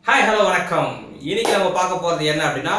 hi hello வணக்கம் இன்னைக்கு நம்ம பார்க்க போறது என்ன அப்படின்னா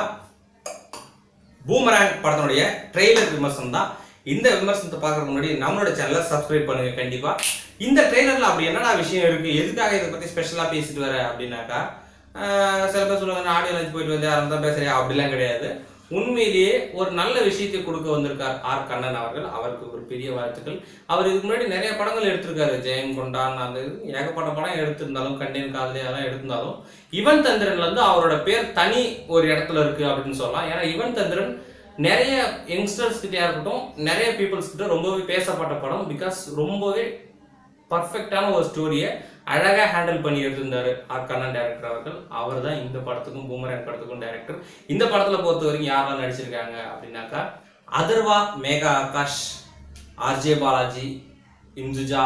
பூமராங் படத்தினுடைய ட்ரெய்லர் விமர்சனம் தான் இந்த விமர்சனத்தை பார்க்கறதுக்கு முன்னாடி நம்மளோட சேனலை சப்ஸ்கிரைப் பண்ணுங்க கண்டிப்பா இந்த ட்ரெய்லர்ல அப்படி என்னடா விஷயம் இருக்கு எதுக்காக இதை பத்தி ஸ்பெஷலா பேசிட்டு வர அப்படின்னாக்கா ஆஹ் சில பேர் சொல்லுவாங்க ஆடியோ லஞ்ச் போயிட்டு வந்து யாரும் தான் பேசுறியா அப்படிலாம் கிடையாது உண்மையிலேயே ஒரு நல்ல விஷயத்தை கொடுக்க வந்திருக்கார் ஆர் கண்ணன் அவர்கள் அவருக்கு ஒரு பெரிய வாழ்த்துக்கள் அவர் இதுக்கு முன்னாடி நிறைய படங்கள் எடுத்திருக்காரு ஜெயம் கொண்டான் அந்த இது ஏகப்பட்ட படம் எடுத்திருந்தாலும் கண்டேன் காதலி அதெல்லாம் எடுத்திருந்தாலும் இவன் தந்திரன்ல இருந்து அவரோட பேர் தனி ஒரு இடத்துல இருக்கு அப்படின்னு சொல்லலாம் ஏன்னா இவன் தந்திரன் நிறைய யங்ஸ்டர்ஸ் கிட்டயா இருக்கட்டும் நிறைய பீப்புள்ஸ் கிட்ட ரொம்பவே பேசப்பட்ட படம் பிகாஸ் ரொம்பவே பர்ஃபெக்டான ஒரு ஸ்டோரியை அழகாக ஹேண்டில் பண்ணி எடுத்திருந்தாரு ஆர் கண்ணன் டேரக்டர் அவர்கள் அவர் தான் இந்த படத்துக்கும் பூமரன் படத்துக்கும் டேரக்டர் இந்த படத்தில் பொறுத்த வரைக்கும் யாரெல்லாம் நடிச்சிருக்காங்க அப்படின்னாக்கா அதர்வா மேகா ஆகாஷ் ஆர்ஜே பாலாஜி இந்துஜா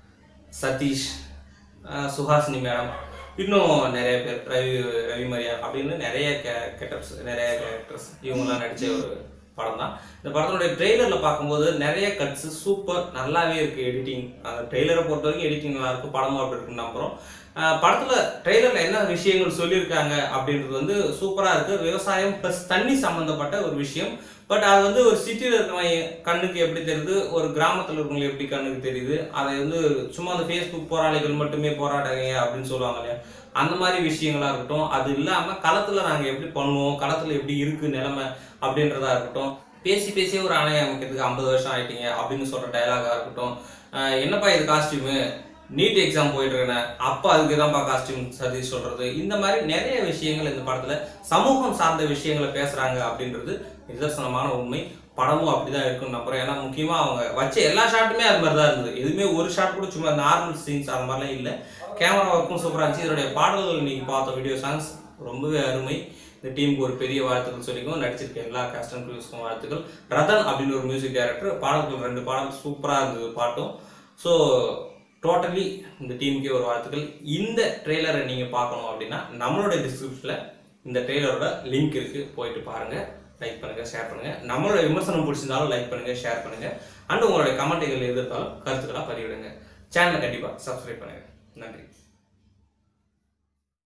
சதீஷ் அஹ் சுஹாசினி மேடம் இன்னும் நிறைய பேர் ரவி ரவி மரியா அப்படின்னு நிறைய கேரக்டர்ஸ் நிறைய கேரக்டர்ஸ் இவங்கெல்லாம் நடிச்ச ஒரு படம் தான் இந்த படத்தினுடைய ட்ரெய்லரில் பார்க்கும்போது நிறைய கட்ஸ் சூப்பர் நல்லாவே இருக்கு எடிட்டிங் அந்த ட்ரெய்லரை பொறுத்த வரைக்கும் எடிட்டிங் நல்லா இருக்கு படமும் அப்படி இருக்குன்னு நம்புறோம் அஹ் படத்துல ட்ரெய்லர்ல என்ன விஷயங்கள் சொல்லியிருக்காங்க அப்படின்றது வந்து சூப்பரா இருக்கு விவசாயம் ப்ளஸ் தண்ணி சம்பந்தப்பட்ட ஒரு விஷயம் பட் அது வந்து ஒரு சிட்டியில் இருக்கிறவங்க கண்ணுக்கு எப்படி தெரியுது ஒரு கிராமத்தில் இருக்கவங்களுக்கு எப்படி கண்ணுக்கு தெரியுது அதை வந்து சும்மா அந்த ஃபேஸ்புக் போராளிகள் மட்டுமே போராடுங்க அப்படின்னு சொல்லுவாங்க இல்லையா அந்த மாதிரி விஷயங்களா இருக்கட்டும் அது இல்லாம களத்துல நாங்க எப்படி பண்ணுவோம் களத்துல எப்படி இருக்கு நிலைமை அப்படின்றதா இருக்கட்டும் பேசி பேசியே ஒரு அணை அமைக்கிறதுக்கு ஐம்பது வருஷம் ஆயிட்டீங்க அப்படின்னு சொல்ற டயலாகா இருக்கட்டும் அஹ் என்னப்பா இது காஸ்டியூமு நீட் எக்ஸாம் போயிட்டு இருக்கேன் அப்ப அதுக்கு தான்ப்பா காஸ்டியூம் சதீஷ் சொல்றது இந்த மாதிரி நிறைய விஷயங்கள் இந்த படத்துல சமூகம் சார்ந்த விஷயங்களை பேசுறாங்க அப்படின்றது நிதர்சனமான உண்மை படமும் அப்படிதான் இருக்குன்னு நம்புறேன் ஏன்னா முக்கியமா அவங்க வச்ச எல்லா ஷாட்டுமே அது மாதிரி தான் இருந்தது எதுவுமே ஒரு ஷாட் கூட சும்மா நார்மல் சீன்ஸ் அந்த மாதிரிலாம் இல்லை கேமரா ஒர்க்கும் சூப்பராக இருந்துச்சு இதனுடைய பாடல்கள் இன்னைக்கு பார்த்த வீடியோ சாங்ஸ் ரொம்பவே அருமை இந்த டீமுக்கு ஒரு பெரிய வாழ்த்துக்கள் சொல்லிக்கும் நடிச்சிருக்க எல்லா கேஸ்ட் அண்ட் க்ரூஸ்க்கும் வாழ்த்துக்கள் ரதன் அப்படின்னு ஒரு மியூசிக் டைரக்டர் பாடல்கள் ரெண்டு பாடல் சூப்பராக இருந்தது பாட்டும் ஸோ டோட்டலி இந்த டீமுக்கே ஒரு வாழ்த்துக்கள் இந்த ட்ரெய்லரை நீங்கள் பார்க்கணும் அப்படின்னா நம்மளோட டிஸ்கிரிப்ஷனில் இந்த ட்ரெய்லரோட லிங்க் இருக்குது போயிட்டு பாருங்கள் லைக் பண்ணுங்கள் ஷேர் பண்ணுங்கள் நம்மளோட விமர்சனம் பிடிச்சிருந்தாலும் லைக் பண்ணுங்கள் ஷேர் பண்ணுங்கள் அண்ட் உங்களுடைய கமெண்ட்டுகள் எது இருந்தாலும் கருத்துக்களாக பதிவிடுங்க சேனலை கண்டிப்பாக சப்ஸ்கிரைப் பண்ணுங்கள் நன்றி